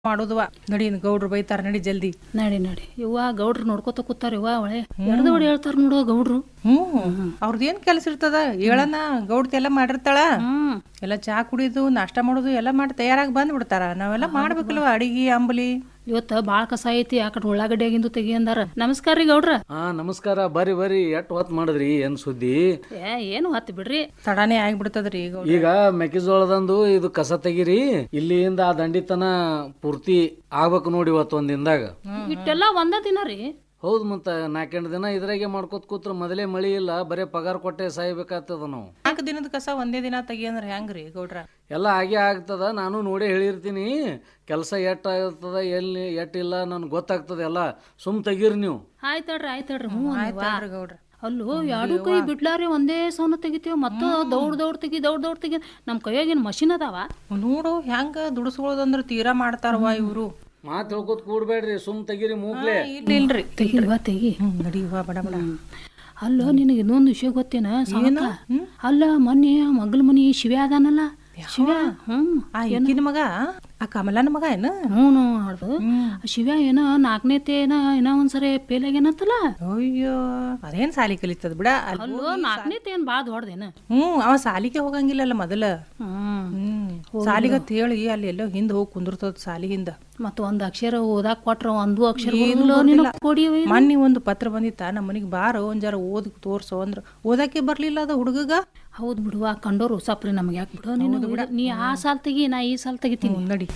ಮಾಡುದವ ನಡಿ ಇನ್ ಗೌಡ್ರು ಬೈತಾರ ನಡಿ ಜಲ್ದಿ ನಡಿ ನಡಿ ಇವ್ವ ಗೌಡ್ರು ನೋಡ್ಕೊತ ಕೂತಾರ ಇವ್ವ ಒಳೆ ಎಡ್ದ ಹೊಡಿ ಹೇಳ್ತಾರ ನೋಡು ಗೌಡ್ರು ಹ್ಮ್ ಅವ್ರದ್ದೇನ್ ಕೆಲಸ ಇರ್ತದ ಹೇಳನ ಗೌಡ್ತಿ ಎಲ್ಲ ಮಾಡಿರ್ತಾಳ ಹ್ಮ್ ಎಲ್ಲ ಚಾ ಕುಡಿದು ನಾಷ್ಟ ಮಾಡೋದು ಎಲ್ಲ ಮಾಡಿ ತಯಾರಾಗಿ ಬಂದ್ ಬಿಡ್ತಾರ ನಾವೆಲ್ಲ ಮಾಡ್ಬೇಕಲ್ವ ಅಡಿಗೆ ಅಂಬಲಿ ಇವತ್ತ ಬಾಳ ಕಸ ಐತಿ ಆ ಕಡೆ ಉಳ್ಳಾಗಡ್ಡಿ ಆಗಿಂದು ತೆಗಿ ಅಂದಾರ ನಮಸ್ಕಾರ ರೀ ಗೌಡ್ರ ಹಾ ನಮಸ್ಕಾರ ಬರ್ರಿ ಬರ್ರಿ ಎಟ್ ಹೊತ್ ಮಾಡಿದ್ರಿ ಏನ್ ಸುದ್ದಿ ಏ ಏನು ಹತ್ತು ಬಿಡ್ರಿ ತಡಾನೇ ಆಗ್ಬಿಡ್ತದ್ರಿ ಈಗ ಈಗ ಮೆಕ್ಕೆಜೋಳದಂದು ಇದು ಕಸ ತೆಗಿರಿ ಇಲ್ಲಿಂದ ಆ ದಂಡಿತನ ಪೂರ್ತಿ ಆಗ್ಬೇಕು ನೋಡಿ ಇವತ್ತು ಒಂದ್ ದಿನದಾಗ ಇಟ್ಟೆಲ್ಲ ಒಂದ ದಿನ ರೀ ಹೌದ್ ಮತ್ತ ನಾಲ್ಕೆಂಟು ದಿನ ಇದ್ರಾಗೆ ಮಾಡ್ಕೋತ ಕೂತ್ರ ಮೊದಲೇ ಮಳಿ ಇಲ್ಲ ಬರೇ ಪಗಾರ ಕೊಟ್ಟೆ ಸಾಯ್ಬೇಕಾಗ್ತದ ನಾವು ನಾಲ್ಕು ದಿನದ ಕಸ ಒಂದೇ ದಿನ ತೆಗಿ ಅಂದ್ರ ಹೆಂಗ್ರಿ ಗೌಡ್ರ ಎಲ್ಲ ಹಾಗೆ ಆಗ್ತದ ನಾನು ನೋಡಿ ಹೇಳಿರ್ತೀನಿ ಕೆಲಸ ಎಟ್ ಆಗ್ತದ ಎಲ್ಲಿ ಎಟ್ ಇಲ್ಲ ನನ್ಗೆ ಗೊತ್ತಾಗ್ತದ ಎಲ್ಲ ಸುಮ್ ತೆಗೀರಿ ನೀವು ಆಯ್ತಳ್ರಿ ಆಯ್ತಳ್ರಿ ಹ್ಞೂ ಅಂದ್ವಾ. ಆಯ್ತಲ್ರಿ ಗೌಡ್ರ ಅಲ್ಲೂ ಎರಡು ಕೈ ಬಿಡ್ಲಾರಿ ಒಂದೇ ಸೌನ ತೆಗಿತೀವಿ ಮತ್ತ ದೌಡ್ ದೌಡ್ ತೆಗಿ ದೌಡ್ ದೌಡ್ ತೆಗಿ ನಮ್ ಕೈಯಾಗಿನ ಮಷಿನ್ ಅದಾವ ನೋಡು ಹೆಂಗ ದುಡಿಸ್ಕೊಳ್ಳೋದಂದ್ರ ತೀರಾ ಮಾಡ್ತಾರವ ಇವ್ರು ಮಾತು ಹೇಳ್ಕೊತ ಕೂಡ್ಬೇಡ್ರಿ ಸುಮ್ ತೆಗೀರಿ ಮೂಗ್ಲೆ ಇಲ್ಲ ಇಲ್ರಿ ತೆಗಿಲ್ವಾ ತೆಗಿ ಹ್ಮ್ ನಡಿವಾ ಬಡ ಬಡ ಅಲ್ಲ ನಿನಗೆ ಇನ್ನೊಂದು ವಿಷಯ ಗೊತ್ತೇನ ಸಾಕ ಅಲ್ಲ ಮೊನ್ನೆ ಆ ಮಗ್ಳ ಮನಿ ಶಿವ ಅದಾನಲ್ಲ ಶಿವ ಹ್ಮ್ ಆ ಈಕಿನ ಮಗ ಆ ಕಮಲನ ಮಗ ಏನ ಹ್ಞೂ ನೋಡ್ದು ಆ ಶಿವ ಏನ ನಾಲ್ಕನೇತೆ ಏನ ಏನ ಒಂದ್ಸರಿ ಫೇಲ್ ಆಗ್ಯಾನತ್ತಲ್ಲ ಅಯ್ಯೋ ಅದೇನ್ ಸಾಲಿ ಕಲಿತದ ಬಿಡ ಅಲ್ಲಿ ಅಲ್ಲೋ ನಾಲ್ಕನೇತೆ ಏನ್ ಭಾಳ ದೊಡ್ಡದೇನ ಹ್ಮ್ ಅವ ಸಾಲಿಗೆ ಹೋಗಂಗಿಲ್ಲಲ್ಲ ಮೊದಲ ಹ್ಮ್ ಹ್ಮ್ ಸಾಲಿಗತ್ ಹೇಳಿ ಅಲ್ಲಿ ಎಲ್ಲೋ ಹಿಂದ್ ಹೋಗಿ ಕುಂದಿರ್ತದ ಸಾಲಿ ಹಿಂದ ಮತ್ತ ಒಂದ್ ಅಕ್ಷರ ಓದಾಕ್ ಕೊಟ್ರ ಒಂದು ಅಕ್ಷರ ಬರುದಿಲ್ಲ ನಿನಗ್ ಕೊಡಿ ಒಯ್. ಮೊನ್ನೆ ಒಂದು ಪತ್ರ ಬಂದಿತ್ತ ನಮ್ಮ ಮನಿಗ್ ಬಾರೋ ಒಂದ್ ಜರ ಓದ್ ತೋರ್ಸು ಅಂದ್ರ ಓದಕ್ಕೆ ಬರ್ಲಿಲ್ಲ ಅದ ಹುಡುಗಗ ಹೌದ್ ಬಿಡುವ ಕಂಡೋರು ಸಪ್ರಿ ನಮ್ಗೆ ಯಾಕೆ ಬಿಡು ನೀನು ನೀ ಆ ಸಾಲ್ ತೆಗಿ ನಾ ಈ ಸಾಲ್ ತೆಗಿತೀನಿ ಹ್ಮ್, ನಡಿ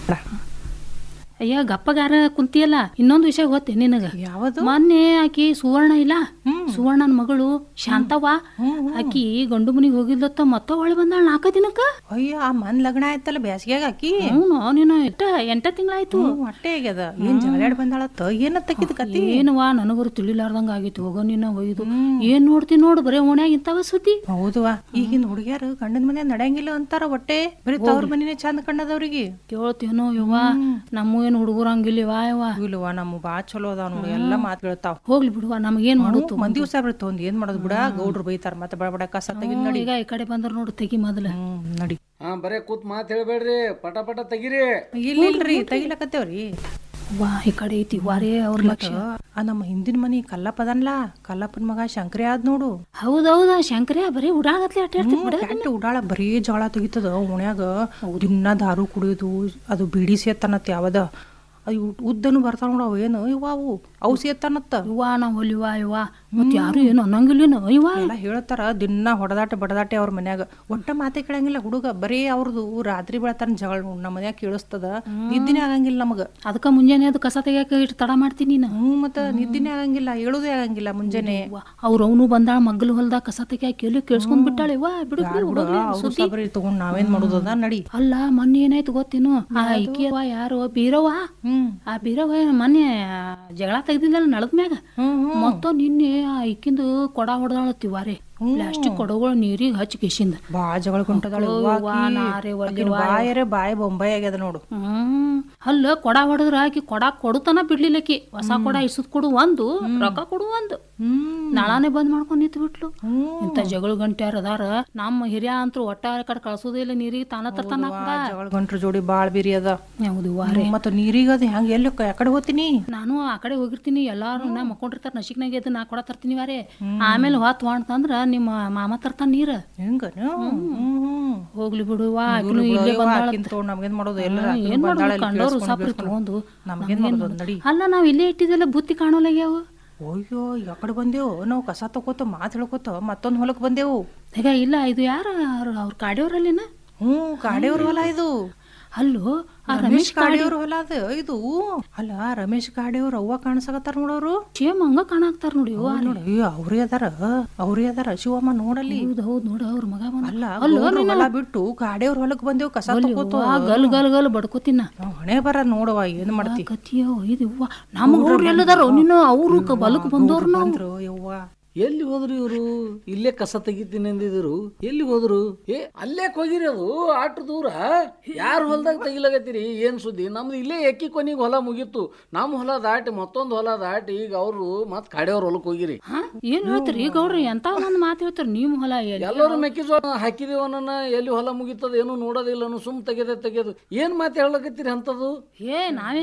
ಅಯ್ಯ ಗಪ್ಪಗಾರ ಕುಂತಿಯಲ್ಲ ಇನ್ನೊಂದು ವಿಷಯ ಗೊತ್ತೇ ನಿನಗ ಯಾವದು ಮೊನ್ನೆ ಆಕಿ ಸುವರ್ಣ ಇಲ್ಲ ಸುವರ್ಣನ ಮಗಳು ಶಾಂತವ್ವ ಆಕಿ ಗಂಡು ಮನಿಗೆ ಹೋಗಿದ್ಲತ್ತ ಮತ್ತ ಒಳ್ಳೆ ಬಂದಾಳ ನಾಲ್ಕ ದಿನಕ್ಕ ಅಯ್ಯ ಆ ಮನ್ ಲಗ್ನ ಆಯ್ತಲ್ಲ ಬ್ಯಾಸಿಗ್ಯಾಗ ಆಕಿ ಹ್ಞೂ ನೀನು ಎಷ್ಟ ಎಂಟ ತಿಂಗಳಾಯ್ತು ಹ್ಮ್, ಹೊಟ್ಟೆ ಆಗ್ಯದ ಏನ್ ಜಗಳಾಡ್ ಬಂದಾಳತ್ತ ಏನ ತಕ್ಕಿದ ಕತಿ ಏನವ್ವ ನನಗರು ತಿಳಿಲಾರ್ದಂಗ ಆಗಿತ್ತು ಹೋಗೋ ನೀನ ಒಯ್ದು ಏನ್ ನೋಡ್ತಿ ನೋಡು ಬರೇ ಓಣ್ಯಾಗ ಇಂತವ ಸುದ್ದಿ ಹೌದವಾ ಈಗಿನ ಹುಡುಗಿಯರು ಗಂಡನ ಮನೆ ನಡೆಯಂಗಿಲ್ಲ ಅಂತಾರ ಹೊಟ್ಟೆ ಬರೀ ತವ್ರ ಮನಿನೇ ಚಂದ ಕಂಡದವ್ರಿಗೆ ಕೇಳ್ತೇನೋ ಯವ್ವ ನಮ್ಮ ಏನು ಹುಡುಗರು ಹಂಗಿಲ್ಲವಾ ಯವ್ವ ಇಲ್ವಾ ನಮ್ಮ ಬಾ ಚಲೋ ಅದಾವ ನೋಡಿ ಎಲ್ಲಾ ಮಾತು ಕೇಳ್ತಾವ್ ಹೋಗ್ಲಿ ಬಿಡುವ ನಮಗೇನ್ ಮಾಡುತ್ತು ಮಂದಿ ದಿವಸ ಬಿಡ್ತು ಒಂದ್ ಏನ್ ಮಾಡೋದು ಬಿಡ ಗೌಡ್ರು ಬೈತಾರ ಮತ್ತೆ ಬಡ ಬಡ ಕಸ ತೆಗಿ ನಡಿ ಈಗ ಈ ಕಡೆ ಬಂದ್ರ ನೋಡು ತೆಗಿ ಮೊದಲ ಹ್ಮ್ ನಡಿ ಹಾ ಬರೇ ಕೂತ್ ಮಾತು ಹೇಳ್ಬೇಡ್ರಿ ಪಟ ಪಟ ತೆಗೀರಿ ಇಲ್ಲ ಇಲ್ರಿ ತೆಗಿಲಕತ್ತೇವ್ರಿ ವಾ ಈ ಕಡೆ ಐತಿ ವಾರೇ ಅವ್ರ ಲಕ್ಷ ಆ ನಮ್ಮ ಹಿಂದಿನ ಮನಿ ಕಲ್ಲಪ್ಪ ಅದನ್ಲ ಕಲ್ಲಪ್ಪನ ಮಗ ಶಂಕರಿ ಆದ್ ನೋಡು ಹೌದೌದ ಶಂಕರ ಬರೀ ಉಡಾಗತ್ಲೆ ಅಟ್ಟಾಡ್ತಿ ಬಿಡ ಕೆಟ್ಟ ಉಡಾಳ ಬರೀ ಜಗಳ ತೆಗಿತದ ಓಣ್ಯಾಗ ದಿನ ದಾರು ಕುಡಿಯೋದು ಅದು ಬಿಡಿ ಸೇತನತ್ ಯಾವದ ಅದು ಉದ್ದನು ಬರ್ತಾವ ನೋಡು ಅವು ಏನು ಇವ ಅವು ಅವು ಸೇತನತ್ತ ಇವ್ವ ನಾ ಹೊಲಿವಾ ಇವ್ವ ಮತ್ ಯಾರು ಏನು ಅನ್ನಂಗಿಲ್ಲೇನು ಇವ್ವ ಎಲ್ಲ ಹೇಳ್ತಾರ ದಿನ ಹೊಡೆದಾಟ ಬಡದಾಟೆ ಅವ್ರ ಮನ್ಯಾಗ ಒಟ್ಟ ಮಾತೆ ಕೇಳಂಗಿಲ್ಲ ಹುಡುಗ ಬರೀ ಅವ್ರದ್ದು ರಾತ್ರಿ ಬೆಳತಾನ ಜಗಳ ನೋಡ್ ನಮ್ಮ ಮನ್ಯಾಗ ಕೇಳಿಸ್ತದ ನಿದ್ದಿನೇ ಆಗಂಗಿಲ್ಲ ನಮಗ ಅದಕ್ಕ ಮುಂಜಾನೆ ಅದು ಕಸ ತೆಗಿಯಾಕ ಇಟ್ಟು ತಡ ಮಾಡ್ತೀನಿ ನೀನು ಹ್ಮ್ ಮತ್ತ ನಿದ್ದಿನೇ ಆಗಂಗಿಲ್ಲ ಹೇಳುದೇ ಆಗಂಗಿಲ್ಲ ಮುಂಜಾನೆ ಅವ್ರ ಅವನು ಬಂದಾಳ ಮಗ್ಗಲು ಹೊಲ್ದಾಗ ಕಸ ತೆಗಿಯಾಕ ಎಲ್ಲಿ ಕೇಳಿಸ್ಕೊಂಡ್ ಬಿಟ್ಟಾಳೆ ಇವ್ವ ಬಿಡು ಬಿಡು ಬಿಡು ಹೋಗ್ಲಿ ಅವ್ರು ಸುದ್ದಿ. ಸಬರಿ ತಗೊಂಡ್ ನಾವೇನ್ ಮಾಡುದದ ನಡಿ ಅಲ್ಲ ಮೊನ್ನೆ ಏನಾಯ್ತು ಗೊತ್ತೇನು ಆ ಇಕ್ಕಿಯವ್ವ ಯಾರು ಬೀರವ್ವ ಹ್ಮ್ ಆ ಬೀರವ್ವ ಮೊನ್ನೆ ಜಗಳ ತೆಗ್ದಿದ್ದಲ್ಲ ನಳದ ಮ್ಯಾಗ ಹ್ಮ್ ಹ್ಮ್ ಮತ್ತ ನಿನ್ನೆ ಆ ಇಕ್ಕಿಂದು ಕೊಡ ಹೊಡೆದಾಳತ್ತಿವಾರೆ ಪ್ಲಾಸ್ಟಿಕ್ ಕೊಡಗಳು ನೀರಿಗೆ ಹಚ್ಚಿ ಕಿಶಿಂದ ಬಾ ಜಗಳ ಕೊಂಟದಾಳ ಅವ್ವ, ನಾರೇ ಒಲ್ಲೆವ್ವ. ಬಾಯರೆ ಬಾಯಿ ಬೊಂಬಾಯಿ ಆಗ್ಯದ ನೋಡು ಹ್ಮ್ ಅಲ್ಲ ಕೊಡ ಹೊಡೆದ್ರ ಆಕಿ ಕೊಡ ಕೊಡುತನ ಬಿಡ್ಲಿಲ್ಲಕಿ ಹೊಸ ಕೊಡ ಇಸುದ್ ಕೊಡು ಒಂದು ರೊಕ್ಕ ಕೊಡು ಒಂದು ಹ್ಮ್ ನಳಾನೇ ಬಂದ್ ಮಾಡ್ಕೊಂಡ್ ನಿಂತು ಬಿಟ್ಲು ಹ್ಮ್ ಇಂಥ ಜಗಳ ಗಂಟ್ಯಾರ ಅದಾರ ನಮ್ಮ ಹಿರಿಯ ಅಂತೂ ಒಟ್ಟ ಕಡೆ ಕಳ್ಸೋದೇ ಇಲ್ಲ ನೀರಿಗೆ ತಾನ ತರ್ತಾನ ವಾ, ಜಗಳ ಗಂಟ್ರ ಜೋಡಿ ಬಾಳ್ ಬಿರಿ ಅದ ಹೌದು ವಾರೆ ಮತ್ತ ನೀರಿಗ ಅದ ಹೆಂಗ ಎಲ್ಲಿ ಯಾಕಡೆ ಹೋಗ್ತೀನಿ ನಾನು ಆ ಕಡೆ ಹೋಗಿರ್ತೀನಿ ಎಲ್ಲಾರು ನಾ ಮಕ್ಕೊಂಡಿರ್ತಾರ ನಶಿಕ್ನಾಗ ಎದ್ದು ನಾ ಕೊಡ ತರ್ತೀನಿ ವಾರೆ ಆಮೇಲೆ ಹೊತ್ತು ಅಂತಂದ್ರ ನಿಮ್ಮ ಮಾಮ ತರ್ತಾನ ನೀರ ಹೆಂಗನು ಹ್ಮ್ ಹೋಗ್ಲಿ ಬಿಡುವ ಆಕಿನು ಇಲ್ಲೇ ಬಂದಾಳ ಆಕಿನ್ ತಗೊಂಡ್ ನಮ್ಗೇನ್ ಮಾಡೋದು ಎಲ್ಲರ ಏನ್ ಮಾಡೋದು ಕಂಡೋರು ಸಾಪ್ರಿ ತಗೊಂಡು ನಮ್ಗೇನ್ ಮಾಡೋದು ನಡಿ ಅಲ್ಲ ನಾವ್ ಇಲ್ಲೇ ಇಟ್ಟಿದ್ದೆಲ್ಲ ಬುತ್ತಿ ಕಾಣೋಲಾಗ್ಯಾವ ಅಯ್ಯೋ ಯಾಕಡೆ ಬಂದೇವು ನಾವು ಕಸ ತಗೋತ ಮಾತ್ ಹೇಳ್ಕೊತ ಮತ್ತೊಂದ್ ಹೊಲಕ್ ಬಂದೇವು ಈಗ ಇಲ್ಲ ಇದು ಯಾರ ಅವ್ರ ಕಾಡಿಯವ್ರಲ್ಲೇನ ಹ್ಮ್ ಕಾಡೆಯವ್ರ ಹೊಲ ಇದು ಅಲ್ಲೋ ಆ ರಮೇಶ್ ಕಾಡೆಯವ್ರ ಹೊಲ ಅದ ಇದು ಅಲ್ಲ ರಮೇಶ್ ಕಾಡೆಯವ್ರ ಅವ್ವ ಕಾಣಿಸಕತ್ತಾರ ನೋಡವ್ರು ಸೇಮ್ ಹಂಗ ಕಾಣಾಕ್ತಾರ ನೋಡಿ ಅವ್ವ. ನೋಡ ಅವ್ರೇ ಅದಾರ ಅವ್ರೇ ಅದಾರ ಶಿವಮ್ಮ ನೋಡಲ್ಲಿ ಹೌದ್ ಹೌದ್ ನೋಡ ಅವ್ರ ಮಗ ಬಂದ ಅಲ್ಲ ಗೌಡ್ರ ಹೊಲ ಬಿಟ್ಟು ಕಾಡೆಯವ್ರ ಹೊಲಕ್ ಬಂದೇವು ಕಸ ತಗೋತ ಆ ಗಲ್ ಗಲ್ ಗಲ್ ಬಡ್ಕೋತಿನ ನಾವ್ ಹಣೆ ಬರ ನೋಡವ ಏನ್ ಮಾಡ್ತಿ ಕತಿಯೋ ಇದು ಅವ್ವ ನಮ್ಮ ಹುಡುಗ್ರು ಎಲ್ಲದಾರೋ ನೀನು ಅವ್ರು ಕ- ಬಲಕ್ ಬಂದವ್ರು ನಾವು ಬಂದ್ರು ಯವ್ವ ಎಲ್ಲಿ ಹೋದ್ರು ಇವರು ಇಲ್ಲೇ ಕಸ ತೆಗಿತೀನಿ ಅಂದಿದ್ರು ಎಲ್ಲಿ ಹೋದ್ರು ಏ ಅಲ್ಲೇ ಹೋಗಿರಿ ಅದು ಆಟ ದೂರ ಯಾರು ಹೊಲದಾಗ ತೆಗಿಲಾಗತ್ತೀರಿ ಏನ್ ಸುದ್ದಿ ನಮ್ದು ಇಲ್ಲೇ ಎಕ್ಕಿ ಕೊನಿಗೆ ಹೊಲ ಮುಗೀತು ನಮ್ಮ ಹೊಲ ದಾಟಿ ಮತ್ತೊಂದು ಹೊಲ ದಾಟಿ ಈಗ ಅವರು ಮತ್ ಕಾಡೆಯವ್ರ ಹೊಲಕ್ ಹೋಗಿರಿ ಹಾ ಏನ್ ಹೇಳ್ತೀರಿ ಗೌಡ್ರಿ ಎಂತ ಒಂದ್ ಮಾತು ಹೇಳ್ತೀರಿ ನಿಮ್ ಹೊಲ ಎಲ್ಲಿ ಎಲ್ಲರೂ ಮೆಕ್ಕೆಜೋಳ ಹಾಕಿದೀವನ್ನ ಎಲ್ಲಿ ಹೊಲ ಮುಗಿತದ ಏನು ನೋಡೋದಿಲ್ಲ ಸುಮ್ ತೆಗೆದೆ ತೆಗೆದು ಏನ್ ಮಾತು ಹೇಳಕತ್ತೀರಿ ಅಂತದು ಏ ನಾವೇ